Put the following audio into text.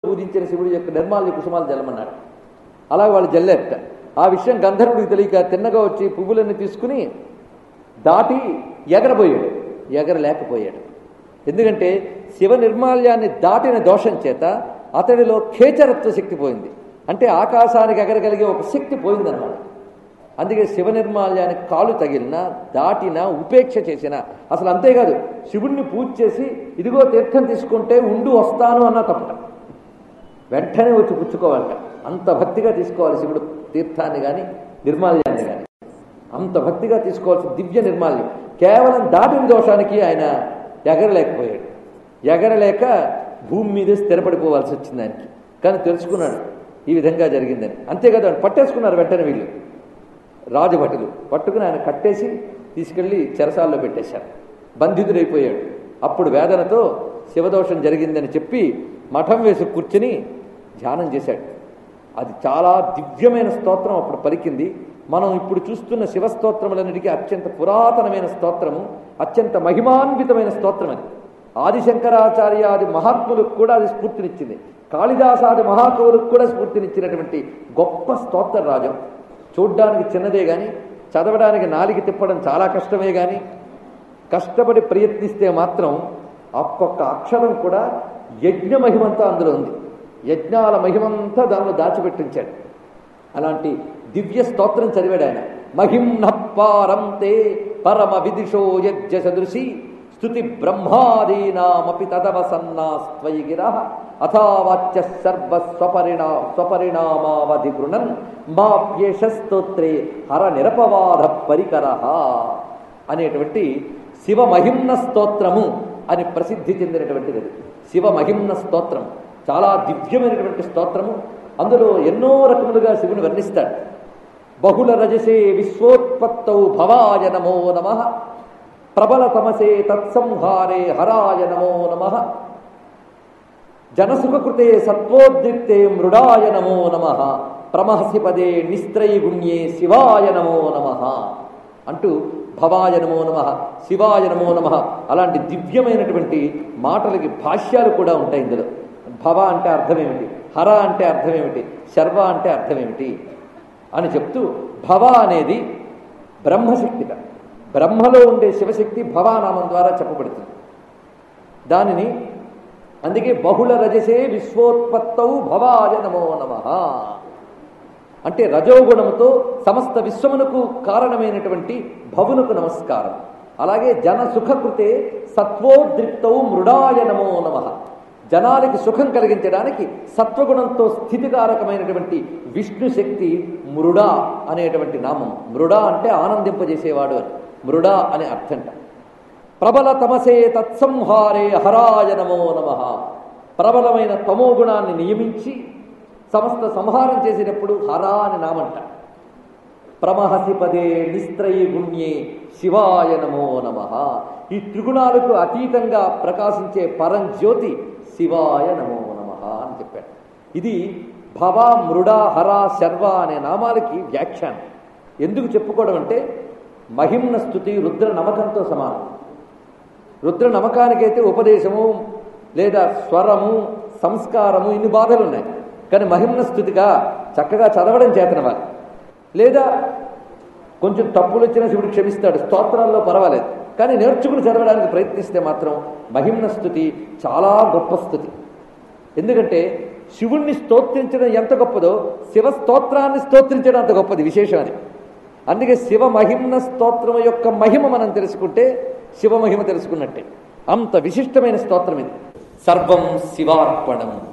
పూజించిన శివుడి యొక్క నిర్మాల్య కుసుమాలు జల్లమన్నాడు అలా వాళ్ళు జల్లేట ఆ విషయం గంధర్వుడికి తెలియక తిన్నగా వచ్చి పువ్వులన్నీ తీసుకుని దాటి ఎగరబోయాడు ఎగరలేకపోయాడు ఎందుకంటే శివ నిర్మాల్యాన్ని దాటిన దోషం చేత అతడిలో ఖేచరత్వ శక్తి పోయింది అంటే ఆకాశానికి ఎగరగలిగే ఒక శక్తి పోయిందన్నమాట అందుకే శివ నిర్మాల్యానికి కాలు తగిలినా దాటినా ఉపేక్ష చేసిన అసలు అంతేకాదు శివుణ్ణి పూజ చేసి ఇదిగో తీర్థం తీసుకుంటే ఉండు వస్తాను అన్న తప్పట వెంటనే వచ్చి పుచ్చుకోవాలట అంత భక్తిగా తీసుకోవాలి శివుడు తీర్థాన్ని కానీ నిర్మాల్యాన్ని కానీ అంత భక్తిగా తీసుకోవాల్సిన దివ్య నిర్మాల్యం కేవలం దాటిన దోషానికి ఆయన ఎగరలేకపోయాడు ఎగరలేక భూమి మీదే స్థిరపడిపోవాల్సి వచ్చింది ఆయనకి కానీ తెలుసుకున్నాడు ఈ విధంగా జరిగిందని అంతేకాదు ఆయన పట్టేసుకున్నారు వెంటనే వీళ్ళు రాజభటులు పట్టుకుని ఆయన కట్టేసి తీసుకెళ్లి చెరసాల్లో పెట్టేశారు బంధితుడైపోయాడు అప్పుడు వేదనతో శివదోషం జరిగిందని చెప్పి మఠం వేసి కూర్చుని ధ్యానం చేశాడు అది చాలా దివ్యమైన స్తోత్రం అప్పుడు పలికింది మనం ఇప్పుడు చూస్తున్న శివస్తోత్రములన్నిటికీ అత్యంత పురాతనమైన స్తోత్రము అత్యంత మహిమాన్వితమైన స్తోత్రం అది ఆదిశంకరాచార్యాది మహాత్ములకు కూడా అది స్ఫూర్తినిచ్చింది కాళిదాసాది మహాకవులకు కూడా స్ఫూర్తినిచ్చినటువంటి గొప్ప స్తోత్ర రాజం చూడ్డానికి చిన్నదే కానీ చదవడానికి నాలికి తిప్పడం చాలా కష్టమే కానీ కష్టపడి ప్రయత్నిస్తే మాత్రం ఒక్కొక్క అక్షరం కూడా యజ్ఞ మహిమంతా అందులో ఉంది యజ్ఞాల మహిమంతా దానిలో దాచిపెట్టించాడు అలాంటి దివ్య స్తోత్రం చదివాడు ఆయన మహింనప్పారం తే పరమ విదిషో యజ్ఞ సదృశి స్తుతి బ్రహ్మాదీనామపి తదవసన్నాస్త్వయి గిర అథావాచ్య సర్వ స్వపరిణా స్వపరిణామావధి గృణన్ మాప్యేష స్తోత్రే హర నిరపవాద పరికర అనేటువంటి శివ మహిమ్న స్తోత్రము అని ప్రసిద్ధి చెందినటువంటిది అది శివ మహిమ్న స్తోత్రం చాలా దివ్యమైనటువంటి స్తోత్రము అందులో ఎన్నో రకములుగా శివుని వర్ణిస్తాడు బహుళ రజసే విశ్వోత్పత్తౌ భవాయ నమో నమ ప్రబల తమసే తత్సంహారే హరాయ నమో నమ జనసుఖకృతే సత్వోద్రిక్తే మృడాయ నమో నమ ప్రమహసి పదే నిస్త్రయి గుణ్యే శివాయ నమో నమ అంటూ భవాయ నమో నమ శివాయ నమో నమ అలాంటి దివ్యమైనటువంటి మాటలకి భాష్యాలు కూడా ఉంటాయి ఇందులో భవ అంటే అర్థమేమిటి హర అంటే అర్థమేమిటి శర్వ అంటే అర్థమేమిటి అని చెప్తూ భవ అనేది బ్రహ్మశక్తిట బ్రహ్మలో ఉండే శివశక్తి భవానామం ద్వారా చెప్పబడుతుంది దానిని అందుకే బహుళ రజసే విశ్వోత్పత్తౌ భవాయ నమో నమ అంటే రజోగుణముతో సమస్త విశ్వమునకు కారణమైనటువంటి భవునకు నమస్కారం అలాగే జన సుఖకృతే సత్వోద్రిక్తౌ మృడాయ నమో నమ జనాలకి సుఖం కలిగించడానికి సత్వగుణంతో స్థితికారకమైనటువంటి విష్ణు శక్తి మృడా అనేటువంటి నామం మృడా అంటే ఆనందింపజేసేవాడు అని మృడా అనే అర్థంట ప్రబల తమసే తత్సంహారే హరాయ నమో నమ ప్రబలమైన తమో గుణాన్ని నియమించి సమస్త సంహారం చేసేటప్పుడు హరా అని నామంట ప్రమహసి పదే నిస్త్రయి గుణ్యే శివాయ నమో నమ ఈ త్రిగుణాలకు అతీతంగా ప్రకాశించే పరంజ్యోతి శివాయ నమో నమ అని చెప్పాడు ఇది భవ మృడ హర శర్వ అనే నామాలకి వ్యాఖ్యానం ఎందుకు చెప్పుకోవడం అంటే మహిమ్న స్థుతి రుద్ర నమకంతో సమానం రుద్ర నమకానికైతే ఉపదేశము లేదా స్వరము సంస్కారము ఇన్ని బాధలు ఉన్నాయి కానీ మహిమ్న స్థుతిగా చక్కగా చదవడం చేతన వారు లేదా కొంచెం తప్పులు వచ్చినా శివుడు క్షమిస్తాడు స్తోత్రాల్లో పర్వాలేదు కానీ నేర్చుకుని చదవడానికి ప్రయత్నిస్తే మాత్రం మహిమ్న స్థుతి చాలా గొప్ప స్థుతి ఎందుకంటే శివుణ్ణి స్తోత్రించడం ఎంత గొప్పదో శివ స్తోత్రాన్ని స్తోత్రించడం అంత గొప్పది విశేషం అది అందుకే శివ మహిమ్న స్తోత్రం యొక్క మహిమ మనం తెలుసుకుంటే శివ మహిమ తెలుసుకున్నట్టే అంత విశిష్టమైన స్తోత్రం ఇది సర్వం శివార్పణం